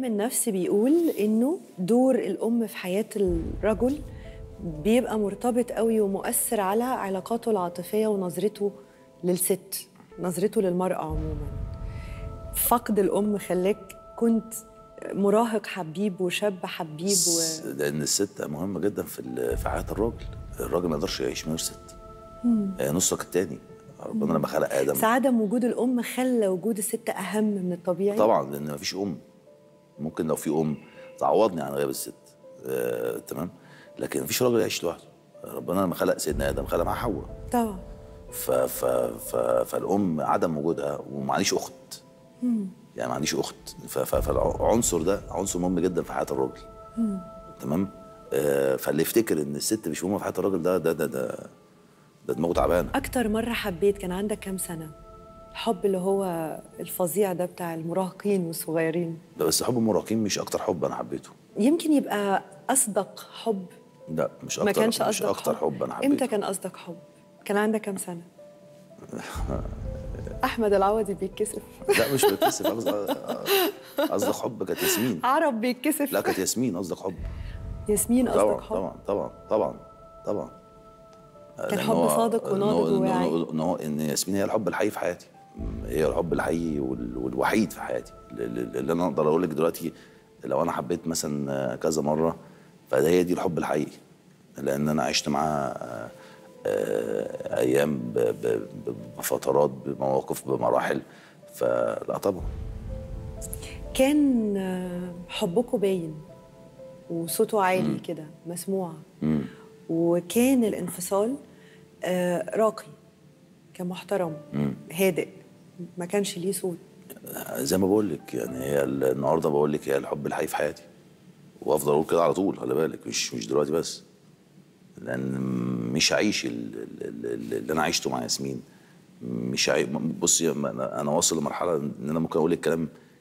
علم النفس بيقول انه دور الام في حياه الرجل بيبقى مرتبط قوي ومؤثر على علاقاته العاطفيه ونظرته للست نظرته للمراه عموما فقد الام خلاك كنت مراهق حبيب وشاب حبيب و... لان الست مهمه جدا في ال- في حياه الراجل الراجل ما يقدرش يعيش من غير ست هي نصك التاني ربنا لما خلق ادم بس عدم وجود الام خلى وجود الست اهم من الطبيعي طبعا لان ما فيش ام ممكن لو في ام تعوضني عن غياب الست آه، تمام لكن ما فيش راجل يعيش لوحده ربنا لما خلق سيدنا ادم خلق مع حواء طبعا ف ف ف فالام عدم وجودها ومعليش اخت يعني ما عنديش اخت ف- ف- فالعنصر ده عنصر مهم جدا في حياه الراجل تمام آه فاللي يفتكر ان الست مش مهمه في حياه الراجل ده ده ده ده, ده دماغه تعبانه اكتر مره حبيت كان عندك كام سنه الحب اللي هو الفظيع ده بتاع المراهقين والصغيرين ده بس حب المراهقين مش اكتر حب انا حبيته يمكن يبقى اصدق حب لا مش اكتر ما كانش مش قصدك اكتر حب انا حبيته امتى كان قصدك حب كان عندك كام سنه احمد العوضي بيتكسف لا مش بتكسف قصدك قصدك حب كانت ياسمين عرب بيتكسف لا كانت ياسمين قصدك حب ياسمين طبعا قصدك حب طبعا طبعا طبعا طبعا كان لأن حب هو- صادق إن وناضج هو- إن وواعي. هو- ان هو ان ياسمين هي الحب الحقيقي في حياتي هي الحب الحقيقي وال- والوحيد في حياتي اللي اللي انا اقدر اقول لك دلوقتي لو انا حبيت مثلا كذا مره فده هي دي الحب الحقيقي لان انا عشت معاها آه، آه، ايام ب- ب- ب- بفترات بمواقف بمراحل فلا طبعا كان آه، حبكم باين وصوته عالي كده مسموع وكان الانفصال آه، راقي كان محترم هادئ ما كانش ليه صوت زي ما بقول لك يعني هي ال- النهارده بقول لك هي الحب الحقيقي في حياتي وافضل اقول كده على طول خلي بالك مش مش دلوقتي بس لان مش هعيش ال- ال- ال- اللي انا عشته مع ياسمين مش عاي... بصي انا أنا واصل لمرحله ان انا ممكن اقول الكلام